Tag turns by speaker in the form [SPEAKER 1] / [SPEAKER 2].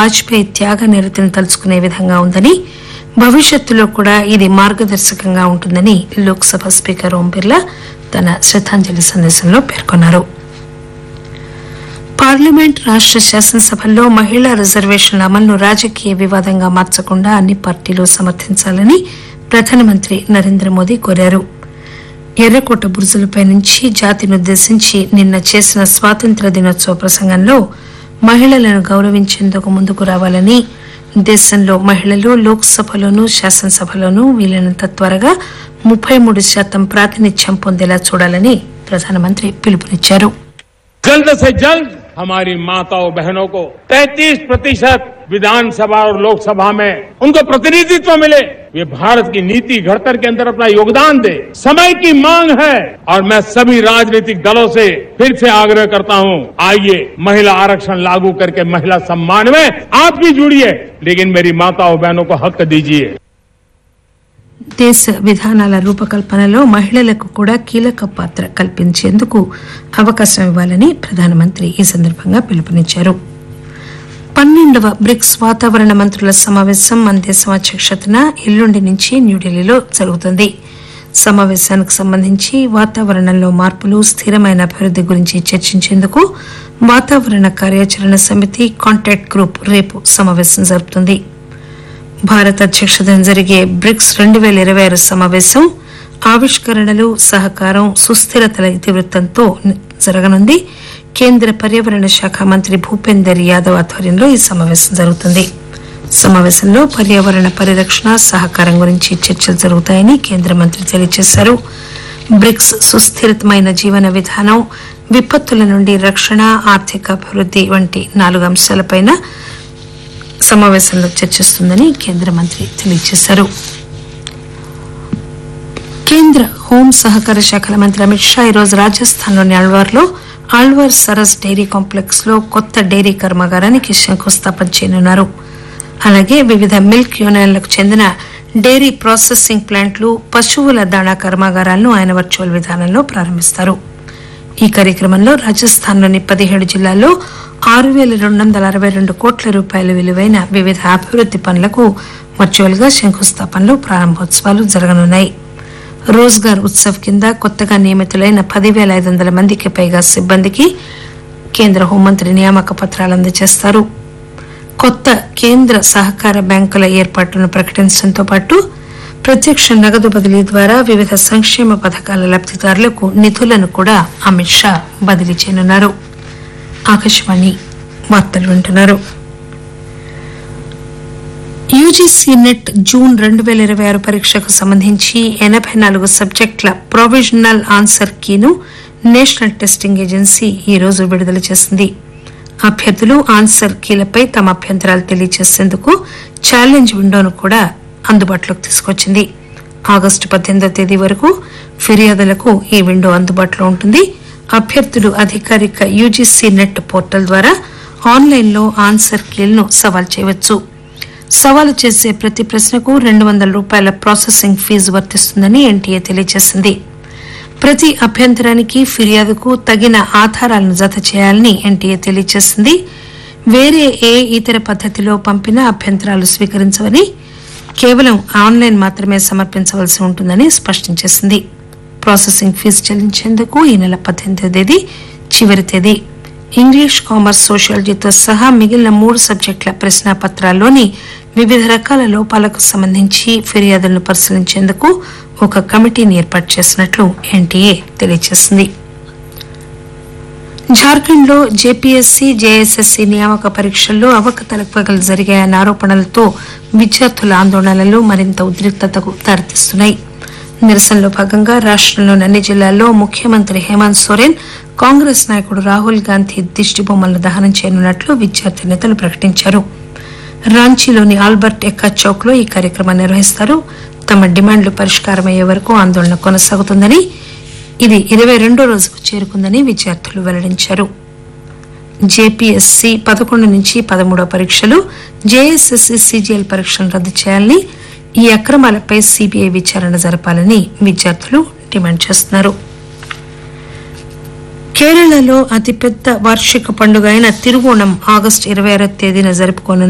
[SPEAKER 1] వాజ్పేయి త్యాగ నిరతిని తలుచుకునే విధంగా ఉందని భవిష్యత్తులో కూడా ఇది మార్గదర్శకంగా ఉంటుందని లోక్సభ స్పీకర్ ఓం బిర్లా తన శ్రద్దాంజలి సందేశంలో పేర్కొన్నారు పార్లమెంట్ రాష్ట శాసనసభల్లో మహిళా రిజర్వేషన్ల అమలును రాజకీయ వివాదంగా మార్చకుండా అన్ని పార్టీలు సమర్థించాలని ప్రధానమంత్రి నరేంద్ర మోదీ కోరారు ఎర్రకోట బురుజులపై నుంచి జాతినుద్దేశించి నిన్న చేసిన స్వాతంత్ర దినోత్సవ ప్రసంగంలో మహిళలను గౌరవించేందుకు ముందుకు రావాలని దేశంలో మహిళలు లోక్సభలోనూ శాసనసభలోనూ వీలైనంత త్వరగా ముప్పై మూడు శాతం ప్రాతినిధ్యం పొందేలా చూడాలని ప్రధానమంత్రి పిలుపునిచ్చారు
[SPEAKER 2] जल्द से जल्द हमारी माताओं बहनों को 33 प्रतिशत विधानसभा और लोकसभा में उनको प्रतिनिधित्व मिले ये भारत की नीति घड़तर के अंदर अपना योगदान दे समय की मांग है और मैं सभी राजनीतिक दलों से फिर से आग्रह करता हूं आइए महिला आरक्षण लागू करके महिला सम्मान में आप भी जुड़िए लेकिन मेरी माताओं बहनों को हक दीजिए
[SPEAKER 1] దేశ విధానాల రూపకల్పనలో మహిళలకు కూడా కీలక పాత్ర కల్పించేందుకు అవకాశం ఇవ్వాలని ప్రధానమంత్రి ఈ సందర్భంగా పిలుపునిచ్చారు పన్నెండవ బ్రిక్స్ వాతావరణ మంత్రుల సమావేశం మన దేశం అధ్యక్షతన ఎల్లుండి నుంచి న్యూఢిల్లీలో జరుగుతుంది సమావేశానికి సంబంధించి వాతావరణంలో మార్పులు స్థిరమైన అభివృద్ది గురించి చర్చించేందుకు వాతావరణ కార్యాచరణ సమితి కాంటాక్ట్ గ్రూప్ రేపు సమావేశం జరుపుతుంది భారత్ అధ్యక్షతన జరిగే బ్రిక్స్ రెండు పేల ఇరవై ఆరు సమావేశం ఆవిష్కరణలు సహకారం సుస్థిరతల ఇతివృత్తంతో జరగనుంది కేంద్ర పర్యావరణ శాఖ మంత్రి భూపేందర్ యాదవ్ ఆధ్వర్యంలో ఈ సమావేశం జరుగుతుంది సమావేశంలో పర్యావరణ పరిరక్షణ సహకారం గురించి చర్చలు జరుగుతాయని కేంద్ర మంత్రి తెలియజేశారు బ్రిక్స్ సుస్థిరమైన జీవన విధానం విపత్తుల నుండి రక్షణ ఆర్థిక అభివృద్ది వంటి నాలుగు అంశాలపైన సమావేశంలో చర్చిస్తుందని కేంద్ర మంత్రి తెలియజేశారు కేంద్ర హోం సహకార శాఖల మంత్రి అమిత్ షా ఈరోజు రాజస్థాన్లోని అల్వార్లో ఆళ్వార్ సరస్ డైరీ కాంప్లెక్స్ లో కొత్త డైరీ కర్మాగారానికి శంకుస్థాపన చేయనున్నారు అలాగే వివిధ మిల్క్ యూనియన్లకు చెందిన డైరీ ప్రాసెసింగ్ ప్లాంట్లు పశువుల దాణా కర్మాగారాలను ఆయన వర్చువల్ విధానంలో ప్రారంభిస్తారు ఈ కార్యక్రమంలో రాజస్థాన్లోని పదిహేడు జిల్లాల్లో ఆరు పేల రెండు వందల అరవై రెండు కోట్ల రూపాయల విలువైన వివిధ అభివృద్ది పనులకు వర్చువల్ గా శంకుస్థాపనలు ప్రారంభోత్సవాలు జరగనున్నాయి రోజ్గార్ ఉత్సవ్ కింద కొత్తగా నియమితులైన పదివేల ఐదు వందల మందికి పైగా సిబ్బందికి కేంద్ర హోంమంత్రి నియామక పత్రాలు అందజేస్తారు కొత్త కేంద్ర సహకార బ్యాంకుల ఏర్పాటును ప్రకటించడంతో పాటు ప్రత్యక్ష నగదు బదిలీ ద్వారా వివిధ సంక్షేమ పథకాల లబ్దిదారులకు నిధులను కూడా అమిత్ షా బదిలీ చేయనున్నారు ఆకాశవాణి వార్తలు వింటున్నారు యూజీసీ నెట్ జూన్ రెండు పేల ఇరవై ఆరు పరీక్షకు సంబంధించి ఎనబై నాలుగు సబ్జెక్టుల ప్రొవిజనల్ ఆన్సర్ కీను నేషనల్ టెస్టింగ్ ఏజెన్సీ ఈ రోజు విడుదల చేసింది అభ్యర్థులు ఆన్సర్ కీలపై తమ అభ్యంతరాలు తెలియజేసేందుకు ఛాలెంజ్ విండోను కూడా అందుబాటులోకి తీసుకొచ్చింది ఆగస్టు పద్దెనిమిదో తేదీ వరకు ఫిర్యాదులకు ఈ విండో అందుబాటులో ఉంటుంది అభ్యర్థులు అధికారిక యూజీసీ నెట్ పోర్టల్ ద్వారా ఆన్లైన్లో ఆన్సర్ కీలను సవాల్ చేయవచ్చు సవాలు చేసే ప్రతి ప్రశ్నకు రెండు వందల రూపాయల ప్రాసెసింగ్ ఫీజు వర్తిస్తుందని ఎన్టీఏ తెలియజేసింది ప్రతి అభ్యంతరానికి ఫిర్యాదుకు తగిన ఆధారాలను జత చేయాలని ఎన్టీఏ తెలియజేసింది వేరే ఏ ఇతర పద్దతిలో పంపిన అభ్యంతరాలు స్వీకరించవని కేవలం ఆన్లైన్ మాత్రమే సమర్పించవలసి ఉంటుందని స్పష్టం చేసింది ప్రాసెసింగ్ ఫీజు చెల్లించేందుకు ఈ నెల పద్దెనిమిదో తేదీ చివరి తేదీ ఇంగ్లీష్ కామర్స్ సోషియాలజీతో సహా మిగిలిన మూడు సబ్జెక్టుల ప్రశ్నాపత్రాల్లోని వివిధ రకాల లోపాలకు సంబంధించి ఫిర్యాదులను పరిశీలించేందుకు ఒక కమిటీని ఏర్పాటు చేసినట్లు ఎన్టీఏ తెలియజేసింది జార్ఖండ్ లో జేపీఎస్సీ జేఎస్ఎస్సీ నియామక పరీక్షల్లో అవకతవకలు జరిగాయన్న ఆరోపణలతో విద్యార్థుల ఆందోళనలు మరింత ఉద్రిక్తతకు దారితీస్తున్నాయి నిరసనలో భాగంగా రాష్టంలోని అన్ని జిల్లాల్లో ముఖ్యమంత్రి హేమంత్ సోరెన్ కాంగ్రెస్ నాయకుడు రాహుల్ గాంధీ దిష్టిబొమ్మలను దహనం చేయనున్నట్లు విద్యార్థి నేతలు ప్రకటించారు రాంచీలోని ఆల్బర్ట్ ఎక్కా చౌక్ లో ఈ కార్యక్రమం నిర్వహిస్తారు తమ డిమాండ్లు పరిష్కారమయ్యే వరకు ఆందోళన కొనసాగుతుందని ఇది ఇరవై రెండో రోజుకు చేరుకుందని విద్యార్థులు వెల్లడించారు జేపీఎస్సీ పదకొండు నుంచి పదమూడో పరీక్షలు జేఎస్ఎస్సీ సీజీఎల్ పరీక్షలను రద్దు చేయాలని ఈ అక్రమాలపై సీబీఐ విచారణ జరపాలని విద్యార్థులు డిమాండ్ చేస్తున్నారు కేరళలో అతిపెద్ద వార్షిక పండుగ అయిన తిరువోణం ఆగస్టు ఇరవై ఆరో తేదీన జరుపుకోనున్న